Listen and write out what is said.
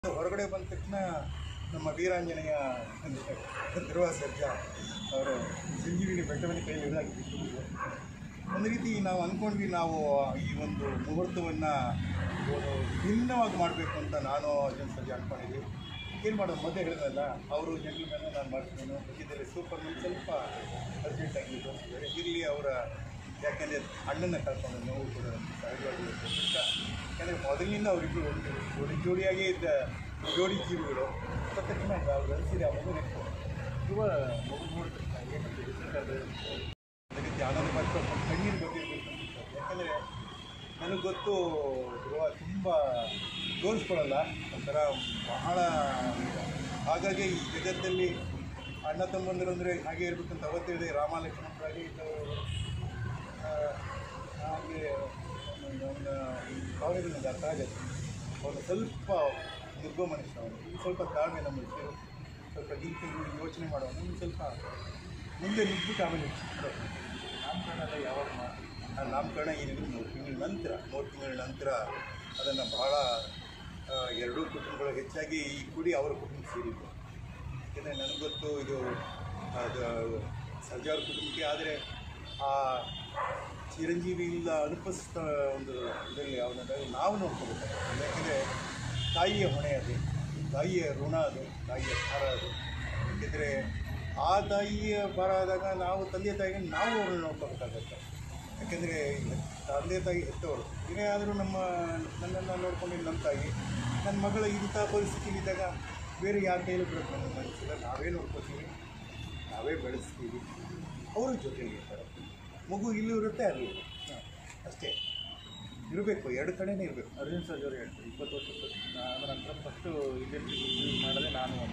ಹೊರಗಡೆ ಬಂದ ತಕ್ಷಣ ನಮ್ಮ ವೀರಾಂಜನೇಯ ಧ್ರುವ ಸರ್ಜಾ ಅವರು ಸಂಜೀವಿನಿ ಬೆಟ್ಟವನ್ನು ಕೈಯಲ್ಲಿ ಹಿಡಿದಾಕಿ ಬಿಟ್ಟು ಒಂದು ರೀತಿ ನಾವು ಅಂದ್ಕೊಂಡ್ವಿ ನಾವು ಈ ಒಂದು ಮುಹೂರ್ತವನ್ನು ಭಿನ್ನವಾಗಿ ಮಾಡಬೇಕು ಅಂತ ನಾನು ಅರ್ಜುನ್ ಸರ್ಜಾ ಅಂದ್ಕೊಂಡಿದ್ವಿ ಏನು ಮಾಡೋದು ಮೊದಲೇ ಹೇಳಿದ್ರಲ್ಲ ಅವರು ಜಂಟ್ಲ್ಮ್ಯಾನು ನಾನು ಮಾಡ್ತೀನಿ ಮಧ್ಯದಲ್ಲಿ ಸೂಪರ್ ಮ್ಯಾನ್ ಸ್ವಲ್ಪ ಅರ್ಜೆಂಟಾಗಿ ತೋರಿಸಿದ್ದಾರೆ ಇರಲಿ ಅವರ ಯಾಕೆಂದರೆ ಅಣ್ಣನ ಕಳ್ಕೊಂಡು ನೋವು ಕೂಡ ನಮ್ಗೆ ಸಹಜವಾಗಿ ಇರುತ್ತೆ. ಬಿಟ್ಟ ಯಾಕೆಂದರೆ ಮೊದಲಿನಿಂದ ಅವರಿಬ್ಬರು ಒಂದು ಜೋಡಿ ಜೋಡಿಯಾಗೇ ಇದ್ದ ಜೋಡಿ ಜೀವಿಗಳು ತಕ್ಷಣ ಅವ್ರು ಅನಿಸಿದೆ ಆ ಮಗು ನೆಟ್ಟು ಧ್ರುವ ಮಗು ನೋಡ್ತಾರೆ ಏನಂತ ಗೊತ್ತಿಲ್ಲ ಅದಕ್ಕೆ ಆನಂದ ಮಾಡ್ಕೊಂಡು ಕಣ್ಣೀರು ಬಂದಿರಬೇಕು ಯಾಕಂದರೆ ನನಗೆ ಗೊತ್ತು ಧ್ರುವ ತುಂಬ ತೋರಿಸ್ಕೊಳ್ಳಲ್ಲ ಒಂಥರ ಬಹಳ ಹಾಗಾಗಿ ಈ ಜಗತ್ತಲ್ಲಿ ಅಣ್ಣ ತಮ್ಮಂದಿರು ಅಂದರೆ ಹಾಗೆ ಇರಬೇಕಂತ ಅವತ್ತು ಹೇಳಿದೆ ರಾಮ ಲಕ್ಷ್ಮಣರಾಗಿ ಇದ್ದವರು ಆ, ಹಾಗೆ ಅವನ ಭಾವನೆಗಳನ್ನ ಅರ್ಥ ಆಗತ್ತೆ ಅವನು ಸ್ವಲ್ಪ ದುರ್ಗೋ ಮನುಷ್ಯ ಅವನು ಸ್ವಲ್ಪ ತಾಳ್ಮೆ ನಮ್ಮ ವಿಷಯ ಸ್ವಲ್ಪ ನಿಂತು ಯೋಚನೆ ಮಾಡೋನು ಇನ್ನು ಸ್ವಲ್ಪ ಮುಂದೆ ನಿಂತ್ಬಿಟ್ಟು ಆಮೇಲೆ ನಾಮಕರಣ ಎಲ್ಲ ಯಾವಾಗ ಮಾಡಿ ಆ ನಾಮಕರಣ ಏನಿದ್ರು ಮೂರು ತಿಂಗಳ ನಂತರ ಮೂರು ತಿಂಗಳ ನಂತರ ಅದನ್ನು ಬಹಳ ಆ, ಎರಡೂ ಕುಟುಂಬಗಳು ಹೆಚ್ಚಾಗಿ ಈ ಕುಡಿ ಅವರ ಕುಟುಂಬ ಸೇರಿದ್ದು ಯಾಕೆಂದರೆ ನನಗೆ ಗೊತ್ತು ಇದು ಅದು ಸರ್ಜಾರ ಕುಟುಂಬಕ್ಕೆ ಆದರೆ ಆ ಚಿರಂಜೀವಿ ಇಲ್ಲ ಅನುಪಸ್ಥ ಒಂದು ಇದರಲ್ಲಿ ಅವನ ನಾವು ನೋಡ್ಕೋಬೇಕಾಗುತ್ತೆ ಯಾಕೆಂದರೆ ತಾಯಿಯ ಹೊಣೆ ಅದು ತಾಯಿಯ ಋಣ ಅದು ತಾಯಿಯ ಭಾರ ಅದು ಯಾಕೆಂದರೆ ಆ ತಾಯಿಯ ಭಾರ ಆದಾಗ ನಾವು ತಂದೆ ತಾಯಿಗೆ ನಾವು ಅವ್ರನ್ನ ನೋಡ್ಕೋಬೇಕಾಗತ್ತೆ ಯಾಕೆಂದರೆ ತಂದೆ ತಾಯಿ ಹೆತ್ತವರು ಏನೇ ಆದರೂ ನಮ್ಮ ನನ್ನನ್ನು ನೋಡ್ಕೊಂಡಿದ್ದು ನಮ್ಮ ತಾಯಿ ನನ್ನ ಮಗಳ ಇಂಥ ಪರಿಸ್ಥಿತಿಲಿದ್ದಾಗ ಬೇರೆ ಯಾರ ಕೈಲೂ ಬಿಡೋಕ್ಕೆ ನನಗೆ ಮನಸ್ಸಿಲ್ಲ ನಾವೇ ನೋಡ್ಕೋತೀವಿ ನಾವೇ ಬೆಳೆಸ್ತೀವಿ ಅವರು ಜೊತೆಲಿ ಇರ್ತಾರೆ ಮಗು ಇಲ್ಲೂ ಇರುತ್ತೆ ಅಲ್ಲೂ ಇರುತ್ತೆ ಅಷ್ಟೇ ಇರಬೇಕು ಎರಡು ಕಡೆನೇ ಇರಬೇಕು ಅರವಿಂದ್ ಸರ್ಜ್ ಅವರು ಹೇಳ್ತಾರೆ ಇಪ್ಪತ್ತು ವರ್ಷ ಅದರ ನಂತರ ಫಸ್ಟು ಇಂಡಸ್ಟ್ರಿ ಮಾಡದೆ ನಾನು ಅಂತ